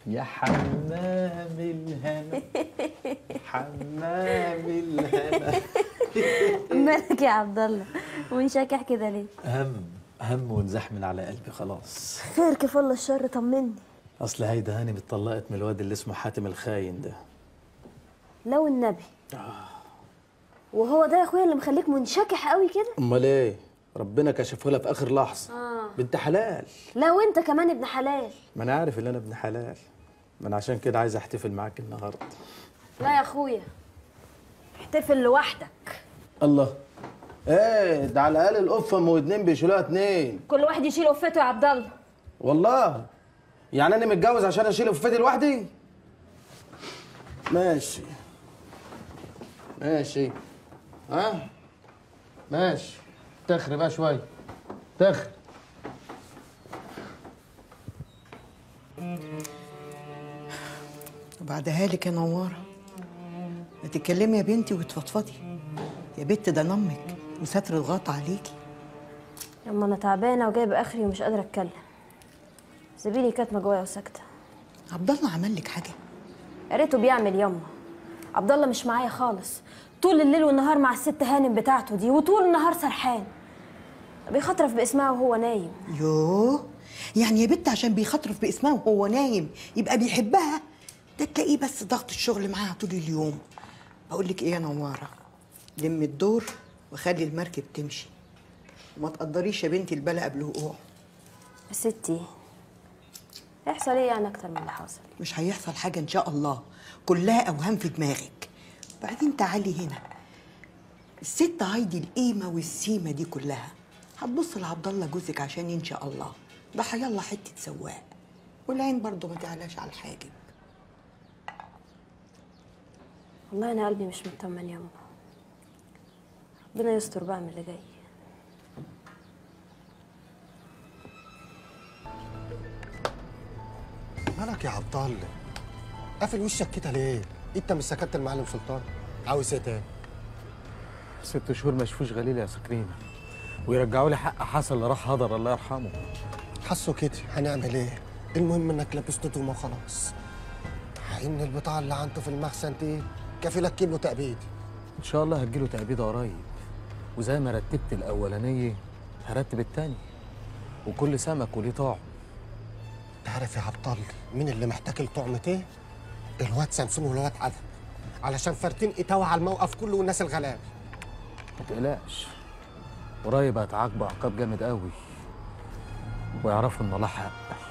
يا حمام الهنا حمام الهنا مالك يا عبد الله وانشكح كده ليه هم هم وانزحمل على قلبي خلاص خير كيف الله الشر طمني اصل هيدا هاني اتطلقت من الواد اللي اسمه حاتم الخاين ده لو النبي وهو ده يا اخويا اللي مخليك منشكح قوي كده امال ايه ربنا كشفه لها في اخر لحظه آه. بنت حلال لا وانت كمان ابن حلال ما انا عارف ان انا ابن حلال ما انا عشان كده عايز احتفل معاك النهارده لا يا اخويا احتفل لوحدك الله ايه ده على الاقل القفه ام واتنين بيشيلوها اتنين كل واحد يشيل قفته يا عبد الله والله يعني انا متجوز عشان اشيل قفتي لوحدي ماشي ماشي ها ماشي تخري بقى شويه تخري وبعدها لك يا نوارة ما تتكلمي يا بنتي وتفضفضي يا بنت ده نمك وستر الغطا عليكي يما انا تعبانه وجايبه اخري ومش قادره اتكلم زبيلي كاتمه جوايا وساكته عبد الله عمل لك حاجه يا ريته بيعمل يما عبد الله مش معايا خالص طول الليل والنهار مع الست هانم بتاعته دي وطول النهار سرحان بيخطرف باسمها وهو نايم يوه يعني يا بنت عشان بيخطرف باسمها وهو نايم يبقى بيحبها ده تلاقيه بس ضغط الشغل معاها طول اليوم بقول لك ايه يا نواره لم الدور وخلي المركب تمشي وما تقدريش يا بنتي البلا قبل وقوع يا ستي يحصل ايه يعني اكتر من اللي حصل مش هيحصل حاجه ان شاء الله كلها اوهام في دماغك بعدين تعالي هنا الست هايدي القيمه والسيمه دي كلها هتبص لعبد الله جوزك عشان ان شاء الله ده هيلا حته سواق والعين برضه ما تعلاش على الحاجب والله انا قلبي مش مطمن يما ربنا يستر بقى من اللي جاي مالك يا عبد الله قافل وشك كده ليه انت مش سكت المعلم سلطان عاوز ايه تاني ست شهور ما شافوش غليل يا سكرينه ويرجعوا لي حق حسن اللي راح هدر الله يرحمه حسوا كده هنعمل ايه المهم انك لبست هدومه وخلاص ان البضاعه اللي عنده في المخزن دي كافي لك كيلو تأبيد ان شاء الله هتجيله تأبيده قريب وزي ما رتبت الاولانيه هرتب التاني وكل سمك وليه طعم تعرف يا عبد الله مين اللي محتاج لطعمة ايه؟ الواد سمسون والواد عدم علشان فارتين اتاوى على الموقف كله والناس الغلابه ما تقلقش قريب هتعاقبه عقاب جامد قوي ويعرفوا ان الله حق